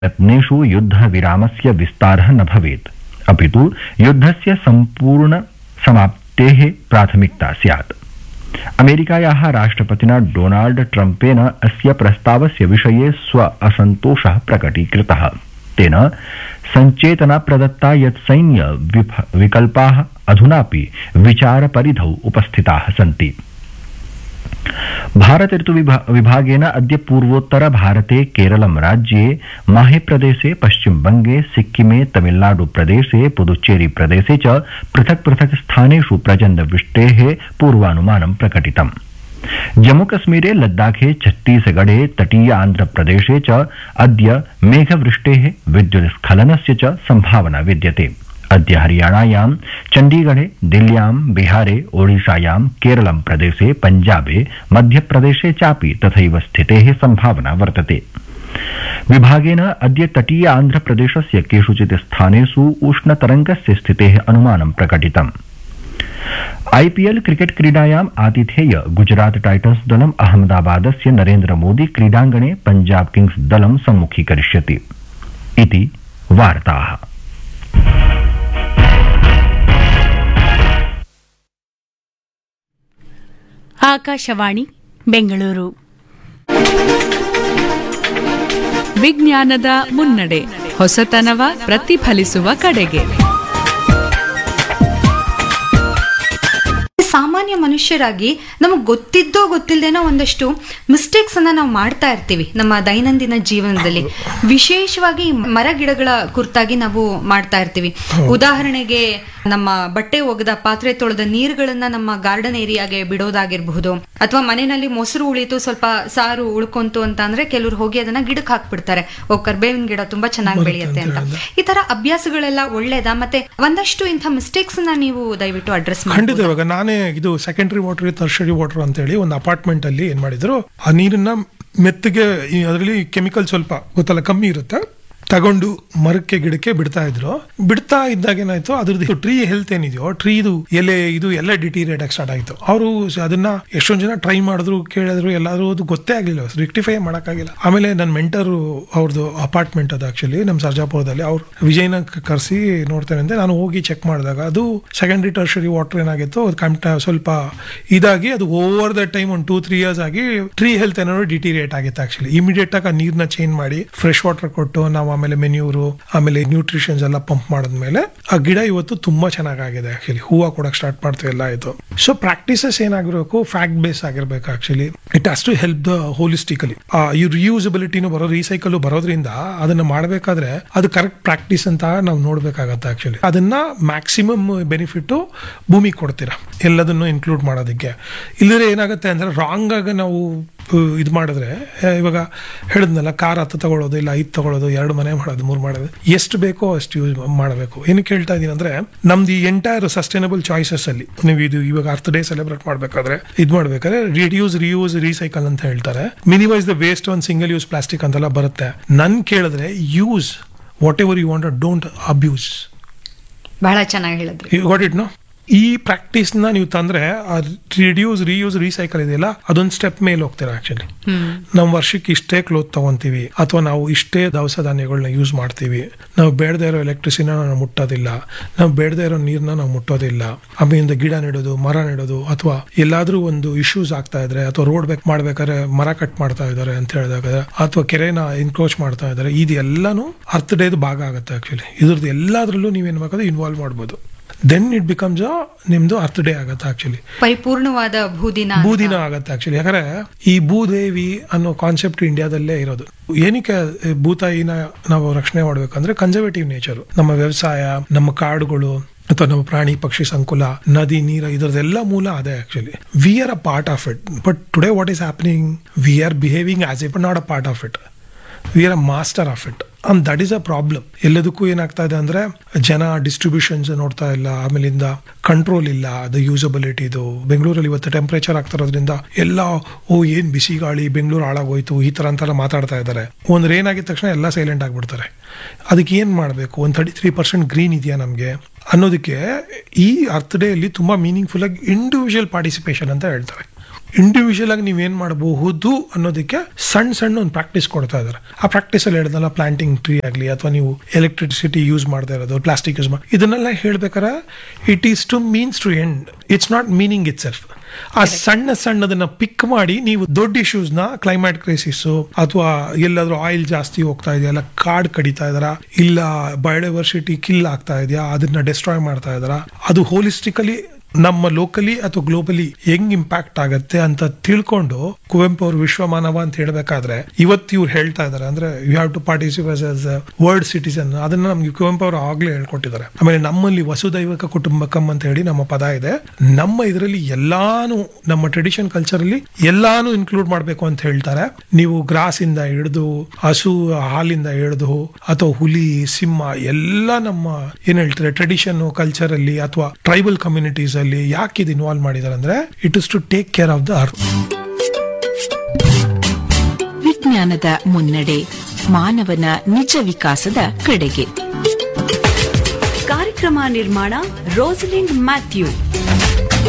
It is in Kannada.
यत्नेषु युद्धविरामस्य विस्तारः न भवेत् अपि तु युद्धस्य सम्पूर्णसमाप्तेः प्राथमिकता स्यात् अमेरिकायाः राष्ट्रपतिना डोनाल्ड ट्रम्पेन अस्य प्रस्तावस्य विषये स्व असन्तोषः प्रकटीकृतः तेन सञ्चेतना प्रदत्ता यत् सैन्य विफ- विकल्पाः अधुनापि विचारपरिधौ उपस्थिताः सन्ति भारत ऋतु विभा- विभागेन अद्य पूर्वोत्तर भारते केरलं राज्ये माहे प्रदेशे पश्चिमबंगे सिक्किमे तमिलनाडु प्रदेशे पुदुच्चेरी प्रदेशे च पृथक् पृथक् स्थानेषु प्रचण्डवृष्टेः पूर्वानुमानं प्रकटितम् जम्मूकश्मीरे लद्दाखे छत्तीसगढे तटीय आन्ध्रप्रदेशे च अद्य मेघवृष्टेः विद्युत्स्खलनस्य च सम्भावना विद्यते अद्य हरियाणायां चण्डीगढे दिल्ल्यां बिहारे ओडिशायां केरलं प्रदेशे पञ्जाबे मध्यप्रदेशे चापि तथैव स्थितेः सम्भावना वर्तते विभागेन अद्य तटीय आन्ध्रप्रदेशस्य केषुचित् स्थानेषु उष्णतरङ्गस्य स्थितेः अनुमानं प्रकटितम् आईपीएल क्रिकेट क्रीडायाम् आतिथेय गुजरात टाइटन्स दलम् अहमदाबादस्य नरेन्द्र मोदी क्रीडाङ्गणे पञ्जाब किंग्स दलं सम्मुखीकरिष्यति इति वार्ताः ಆಕಾಶವಾಣಿ ಬೆಂಗಳೂರು ವಿಜ್ಞಾನದ ಮುನ್ನಡೆ ಹೊಸತನವ ಪ್ರತಿಫಲಿಸುವ ಕಡೆಗೆ ಸಾಮಾನ್ಯ ಮನುಷ್ಯರಾಗಿ ನಮಗೆ ಗೊತ್ತಿದ್ದೋ ಗೊತ್ತಿಲ್ಲದೇನೋ ಒಂದಷ್ಟು ಮಿಸ್ಟೇಕ್ಸ್ ಅನ್ನ ನಾವು ಮಾಡ್ತಾ ಇರ್ತೀವಿ ನಮ್ಮ ದೈನಂದಿನ ಜೀವನದಲ್ಲಿ ವಿಶೇಷವಾಗಿ ಮರ ಗಿಡಗಳ ಕುರಿತಾಗಿ ನಾವು ಮಾಡ್ತಾ ಇರ್ತೀವಿ ಉದಾಹರಣೆಗೆ ನಮ್ಮ ಬಟ್ಟೆ ಒಗೆದ ಪಾತ್ರೆ ತೊಳೆದ ನೀರುಗಳನ್ನ ನಮ್ಮ ಗಾರ್ಡನ್ ಏರಿಯಾಗೆ ಬಿಡೋದಾಗಿರಬಹುದು ಅಥವಾ ಮನೆಯಲ್ಲಿ ಮೊಸರು ಉಳಿತು ಸ್ವಲ್ಪ ಸಾರು ಉಳ್ಕೊಂತು ಅಂತ ಅಂದ್ರೆ ಕೆಲವ್ರು ಹೋಗಿ ಅದನ್ನ ಗಿಡಕ್ಕೆ ಹಾಕ್ಬಿಡ್ತಾರೆ ಓ ಕರ್ಬೇವಿನ ಗಿಡ ತುಂಬಾ ಚೆನ್ನಾಗಿ ಬೆಳೆಯುತ್ತೆ ಅಂತ ಈ ತರ ಅಭ್ಯಾಸಗಳೆಲ್ಲ ಒಳ್ಳೇದಾ ಮತ್ತೆ ಒಂದಷ್ಟು ಇಂಥ ಮಿಸ್ಟೇಕ್ಸ್ ನ ನೀವು ದಯವಿಟ್ಟು ಅಡ್ರೆಸ್ ಮಾಡಿ ಖಂಡಿತ ಇವಾಗ ನಾನೇ ಇದು ಸೆಕೆಂಡರಿ ವಾಟರ್ ಟರ್ಷರಿ ವಾಟರ್ ಅಂತ ಹೇಳಿ ಒಂದು ಅಪಾರ್ಟ್ಮೆಂಟ್ ಅಲ್ಲಿ ಏನ್ ಮಾಡಿದ್ರು ಆ ನೀರನ್ನ ಮೆತ್ತಗೆ ಅದರಲ್ಲಿ ಕೆಮಿಕಲ್ ಸ್ವಲ್ಪ ಗೊತ್ತಲ್ಲ ಕಮ್ಮಿ ಇರುತ್ತೆ ತಗೊಂಡು ಮರಕ್ಕೆ ಗಿಡಕ್ಕೆ ಬಿಡ್ತಾ ಇದ್ರು ಬಿಡ್ತಾ ಇದ್ದಾಗ ಏನಾಯ್ತು ಅದ್ರದ್ದು ಟ್ರೀ ಹೆಲ್ತ್ ಏನಿದೆಯೋ ಟ್ರೀದು ಎಲೆ ಇದು ಎಲ್ಲ ಡಿಟೀರಿಯೇಟ್ ಆಗಿ ಸ್ಟಾರ್ಟ್ ಆಯ್ತು ಅವರು ಅದನ್ನ ಎಷ್ಟೊಂದು ಜನ ಟ್ರೈ ಮಾಡಿದ್ರು ಕೇಳಿದ್ರು ಎಲ್ಲಾದ್ರೂ ಅದು ಗೊತ್ತೇ ಆಗ್ಲಿಲ್ಲ ರೆಕ್ಟಿಫೈ ಮಾಡೋಕ್ಕಾಗಿಲ್ಲ ಆಮೇಲೆ ನನ್ನ ಮೆಂಟರ್ ಅವ್ರದ್ದು ಅಪಾರ್ಟ್ಮೆಂಟ್ ಅದು ಆಕ್ಚುಲಿ ನಮ್ಮ ಸರ್ಜಾಪುರದಲ್ಲಿ ಅವ್ರು ವಿಜಯನ ಕರೆಸಿ ನೋಡ್ತೇನೆ ಅಂತ ನಾನು ಹೋಗಿ ಚೆಕ್ ಮಾಡಿದಾಗ ಅದು ಸೆಕೆಂಡ್ರಿ ಟರ್ಷರಿ ವಾಟರ್ ಏನಾಗಿತ್ತು ಅದು ಕಂಟ ಸ್ವಲ್ಪ ಇದಾಗಿ ಅದು ಓವರ್ ದ ಟೈಮ್ ಒಂದು ಟೂ ತ್ರೀ ಇಯರ್ಸ್ ಆಗಿ ಟ್ರೀ ಹೆಲ್ತ್ ಏನಾದ್ರು ಡಿಟೀರಿಯೇಟ್ ಆಗಿತ್ತು ಆಕ್ಚುಲಿ ಇಮಿಡಿಯೇಟ್ ಆಗಿ ಆ ನೀರ್ನ ಚೇಂಜ್ ಮಾಡಿ ಫ್ರೆಶ್ ವಾಟರ್ ಕೊಟ್ಟು ನಾವು ಆಮೇಲೆ ಮೆನ್ಯೂರು ಆಮೇಲೆ ನ್ಯೂಟ್ರಿಷನ್ಸ್ ಎಲ್ಲ ಪಂಪ್ ಮಾಡಿದ್ಮೇಲೆ ಆ ಗಿಡ ಇವತ್ತು ತುಂಬಾ ಚೆನ್ನಾಗಿದೆ ಆಕ್ಚುಲಿ ಹೂವು ಕೊಡಕ್ ಸ್ಟಾರ್ಟ್ ಮಾಡ್ತೀವಿ ಎಲ್ಲ ಆಯ್ತು ಸೊ ಪ್ರಾಕ್ಟೀಸಸ್ ಏನಾಗಿರ್ಬೇಕು ಫ್ಯಾಕ್ಟ್ ಬೇಸ್ ಆಗಿರ್ಬೇಕು actually it has to help the holistically ಈ ರಿಯೂಸಬಿಲಿಟಿನೂ ಬರೋ ರೀಸೈಕಲ್ ಬರೋದ್ರಿಂದ ಅದನ್ನ ಮಾಡಬೇಕಾದ್ರೆ ಅದು ಕರೆಕ್ಟ್ ಪ್ರಾಕ್ಟೀಸ್ ಅಂತ ನಾವು ನೋಡ್ಬೇಕಾಗತ್ತೆ ಆಕ್ಚುಲಿ ಅದನ್ನ ಮ್ಯಾಕ್ಸಿಮಮ್ ಬೆನಿಫಿಟ್ ಭೂಮಿಗೆ ಕೊಡ್ತೀರಾ ಎಲ್ಲದನ್ನು ಇನ್ಕ್ಲೂಡ್ ಮಾಡೋದಕ್ಕೆ ಇಲ್ಲದ್ರೆ ಏನಾಗುತ್ತೆ ಅಂದ್ರೆ ರಾಂಗ್ ಆಗಿ ನಾವು ಇದು ಮಾಡಿದ್ರೆ ಆ, ಇವಾಗ ಹೇಳಿದ್ನಲ್ಲ ಕಾರ್ ಹತ್ತು ತಗೊಳ್ಳೋದು ಇಲ್ಲ ಐದು ತಗೊಳ್ಳೋದು ಎರಡು ಮನೆ ಮಾಡೋದು ಮೂರು ಮಾಡೋದು ಎಷ್ಟು ಬೇಕೋ ಅಷ್ಟು ಯೂಸ್ ಮಾಡಬೇಕು ಏನಕ್ಕೆ ಹೇಳ್ತಾ ಇದೀನಿ ಅಂದ್ರೆ ನಮ್ದು ಎಂಟೈರ್ ಸಸ್ಟೈನಬಲ್ ಚಾಯ್ಸಸ್ ಅಲ್ಲಿ ನೀವು ಇದು ಇವಾಗ ಅರ್ತ್ ಡೇ ಸೆಲೆಬ್ರೇಟ್ ಮಾಡ್ಬೇಕಾದ್ರೆ ಇದು ಮಾಡ್ಬೇಕಾದ್ರೆ ರಿಡ್ಯೂಸ್ ರಿಯೂಸ್ ರೀಸೈಕಲ್ ಅಂತ ಹೇಳ್ತಾರೆ minimise the waste on single use plastic ಅಂತೆಲ್ಲ ಬರುತ್ತೆ ನನ್ ಕೇಳಿದ್ರೆ use whatever you want don't abuse ಬಹಳ ಚೆನ್ನಾಗಿ ಹೇಳಿದ್ರಿ ಯು ಗಾಟ್ ಇಟ್ ನೋ ಈ ಪ್ರಾಕ್ಟೀಸ್ನ ನೀವು ತಂದ್ರೆ ರಿಡ್ಯೂಸ್ ರಿಯೂಸ್ ರೀಸೈಕಲ್ ಇದೆಯಲ್ಲ ಅದೊಂದು ಸ್ಟೆಪ್ ಮೇಲೆ ಹೋಗ್ತೀರಾ ಆಕ್ಚುಲಿ ನಾವು ವರ್ಷಕ್ಕೆ ಇಷ್ಟೇ ಕ್ಲೋತ್ ತಗೊಂತೀವಿ ಅಥವಾ ನಾವು ಇಷ್ಟೇ ದವಸ ಧಾನ್ಯಗಳನ್ನ ಯೂಸ್ ಮಾಡ್ತೀವಿ ನಾವು ಬೇಡದೇ ಇರೋ ಎಲೆಕ್ಟ್ರಿಸಿನ ನಾವು ಮುಟ್ಟೋದಿಲ್ಲ ನಾವು ಬೇಡದೇ ಇರೋ ನೀರನ್ನ ನಾವು ಮುಟ್ಟೋದಿಲ್ಲ ಆಮೇಲಿಂದ ಗಿಡ ನೆಡೋದು ಮರ ನೆಡೋದು ಅಥವಾ ಎಲ್ಲಾದ್ರೂ ಒಂದು ಇಶ್ಯೂಸ್ ಆಗ್ತಾ ಇದ್ರೆ ಅಥವಾ ರೋಡ್ ಬೇಕ್ ಮಾಡ್ಬೇಕಾದ್ರೆ ಮರ ಕಟ್ ಮಾಡ್ತಾ ಇದ್ದಾರೆ ಅಂತ ಹೇಳಿದಾಗ ಅಥವಾ ಕೆರೆನ ಎನ್ಕ್ರೋಚ್ ಮಾಡ್ತಾ ಇದ್ದಾರೆ ಇದೆಲ್ಲಾನು ಅರ್ಥ ಡೇದು ಭಾಗ ಆಗುತ್ತೆ ಆಕ್ಚುಲಿ ಇದ್ರದ್ದು ಎಲ್ಲಾದ್ರಲ್ಲೂ ನೀವೇನ್ ಬೇಕಾದ್ರೆ ಇನ್ವಾಲ್ವ್ ಮಾಡ್ಬೋದು ದೆನ್ ಇಟ್ ಬಿಕಮ್ಸ್ ನಿಮ್ದು ಅರ್ಥ ಡೇ ಆಗುತ್ತೆ ಆಕ್ಚುಲಿ ಪರಿಪೂರ್ಣವಾದ ಭೂದಿನ ಅಂತ. ಭೂದಿನ ಆಗತ್ತೆ ಆಕ್ಚುಲಿ ಯಾಕಂದ್ರೆ ಈ ಭೂದೇವಿ ಅನ್ನೋ ಕಾನ್ಸೆಪ್ಟ್ ಇಂಡಿಯಾದಲ್ಲೇ ಇರೋದು ಏನಕ್ಕೆ ಭೂತಾಯಿನ ನಾವು ರಕ್ಷಣೆ ಮಾಡ್ಬೇಕಂದ್ರೆ ಕನ್ಸರ್ವೇಟಿವ್ ನೇಚರ್ ನಮ್ಮ ವ್ಯವಸಾಯ ನಮ್ಮ ಕಾಡುಗಳು ಅಥವಾ ನಮ್ಮ ಪ್ರಾಣಿ ಪಕ್ಷಿ ಸಂಕುಲ ನದಿ ನೀರ ಇದರದೆಲ್ಲ ಮೂಲ ಅದೇ actually we are a part of it but today what is happening we are behaving as it not a part of it we are a master of it and that is a problem ಎಲ್ಲದಕ್ಕೂ ಏನಾಗ್ತಾ ಇದೆ ಅಂದ್ರೆ ಜನ ಡಿಸ್ಟ್ರಿಬ್ಯೂಷನ್ಸ್ ನೋಡ್ತಾ ಇಲ್ಲ ಆಮೇಲಿಂದ ಕಂಟ್ರೋಲ್ ಇಲ್ಲ ಅದು ಯೂಸಬಿಲಿಟಿ ಇದು ಬೆಂಗಳೂರಲ್ಲಿ ಇವತ್ತು ಟೆಂಪರೇಚರ್ ಆಗ್ತಾ ಇರೋದ್ರಿಂದ ಎಲ್ಲ ಓ ಏನ್ ಬಿಸಿ ಗಾಳಿ ಬೆಂಗಳೂರು ಹಾಳಾಗೋಯ್ತು ಈ ತರ ಅಂತೆಲ್ಲ ಮಾತಾಡ್ತಾ ಇದ್ದಾರೆ ಒಂದು ರೇನ್ ಆಗಿದ ತಕ್ಷಣ ಎಲ್ಲ ಸೈಲೆಂಟ್ ಆಗ್ಬಿಡ್ತಾರೆ ಅದಕ್ಕೆ ಏನ್ ಮಾಡಬೇಕು ಒಂದು ತರ್ಟಿ ತ್ರೀ ಪರ್ಸೆಂಟ್ ಗ್ರೀನ್ ಇದೆಯಾ ನಮಗೆ ಅನ್ನೋದಕ್ಕೆ ಈ ಅರ್ಥ ಡೇ ಅಲ್ಲಿ ತುಂಬಾ ಮೀನಿಂಗ್ಫುಲ್ ಆಗಿ ಇಂಡಿವಿಜುವಲ್ ಪಾರ್ಟಿಸಿಪೇಷನ್ ಅಂತ ಹೇಳ್ತಾರೆ ಇಂಡಿವಿಜುವಲ್ ಆಗಿ ನೀವೇನ್ ಮಾಡಬಹುದು ಅನ್ನೋದಕ್ಕೆ ಸಣ್ಣ ಸಣ್ಣ ಒಂದು ಪ್ರಾಕ್ಟೀಸ್ ಕೊಡ್ತಾ ಇದಾರೆ ಆ ಪ್ರಾಕ್ಟೀಸ್ ಅಲ್ಲಿ ಹೇಳ್ದಲ್ಲ ಪ್ಲಾಂಟಿಂಗ್ ಟ್ರೀ ಆಗಲಿ ಅಥವಾ ನೀವು ಎಲೆಕ್ಟ್ರಿಸಿಟಿ ಯೂಸ್ ಮಾಡ್ತಾ ಇರೋದು ಪ್ಲಾಸ್ಟಿಕ್ ಯೂಸ್ ಮಾಡಿ ಇದನ್ನೆಲ್ಲ ಹೇಳ್ಬೇಕಾರೆ it is to means to end it's not meaning itself ಆ ಸಣ್ಣ ಸಣ್ಣದನ್ನ ಪಿಕ್ ಮಾಡಿ ನೀವು ದೊಡ್ಡ ಇಶ್ಯೂಸ್ ನ ಕ್ಲೈಮೇಟ್ ಕ್ರೈಸಿಸ್ ಅಥವಾ ಎಲ್ಲಾದ್ರೂ ಆಯಿಲ್ ಜಾಸ್ತಿ ಹೋಗ್ತಾ ಇದೆಯಾ ಇಲ್ಲ ಕಾಡ್ ಕಡಿತಾ ಇದಾರ ಇಲ್ಲ ಬಯೋಡೈವರ್ಸಿಟಿ ಕಿಲ್ ಆಗ್ತಾ ಇದೆಯಾ ಅದನ್ನ ಡಿಸ್ಟ್ರಾಯ್ ಮಾಡ್ತಾ ಇದಾರ ಅದು ಹೋಲಿಸ್ಟಿಕಲಿ ನಮ್ಮ ಲೋಕಲಿ ಅಥವಾ ಗ್ಲೋಬಲಿ ಹೆಂಗ್ ಇಂಪ್ಯಾಕ್ಟ್ ಆಗತ್ತೆ ಅಂತ ತಿಳ್ಕೊಂಡು ಕುವೆಂಪು ಅವರು ವಿಶ್ವಮಾನವ ಅಂತ ಹೇಳ್ಬೇಕಾದ್ರೆ ಇವತ್ತು ಇವ್ರು ಹೇಳ್ತಾ ಇದಾರೆ ಅಂದ್ರೆ you have to participate as world citizen ಅದನ್ನ ನಮ್ಗೆ ಕುವೆಂಪು ಅವರು ಆಗ್ಲೇ ಹೇಳ್ಕೊಟ್ಟಿದ್ದಾರೆ ಆಮೇಲೆ ನಮ್ಮಲ್ಲಿ ವಸುದೈವಕ ಕುಟುಂಬಕಂ ಅಂತ ಹೇಳಿ ನಮ್ಮ ಪದ ಇದೆ ನಮ್ಮ ಇದರಲ್ಲಿ ಎಲ್ಲಾನು ನಮ್ಮ ಟ್ರೆಡಿಷನ್ ಕಲ್ಚರ್ ಅಲ್ಲಿ ಎಲ್ಲಾನು ಇನ್ಕ್ಲೂಡ್ ಮಾಡ್ಬೇಕು ಅಂತ ಹೇಳ್ತಾರೆ ನೀವು ಗ್ರಾಸ್ ಇಂದ ಹಿಡಿದು ಹಸು ಹಾಲಿಂದ ಹಿಡಿದು ಅಥವಾ ಹುಲಿ ಸಿಂಹ ಎಲ್ಲ ನಮ್ಮ ಏನ್ ಹೇಳ್ತಾರೆ ಟ್ರೆಡಿಷನ್ ಕಲ್ಚರ್ ಅಲ್ಲಿ ಅಥವಾ ಟ್ರೈಬಲ್ ಕಮ್ಯುನಿಟೀಸ್ ಅಲ್ಲಿ ಯಾಕೆ ಇದು ಇನ್ವಾಲ್ವ್ ಮಾಡಿದ್ದಾರೆ ಅಂದ್ರೆ it is to take care of the earth ವಿಜ್ಞಾನದ ಮುನ್ನಡೆ ಮಾನವನ ನಿಜ ವಿಕಾಸದ ಕಡೆಗೆ ಕಾರ್ಯಕ್ರಮ ನಿರ್ಮಾಣ ರೋಸಲಿಂಡ್ ಮ್ಯಾಥ್ಯೂ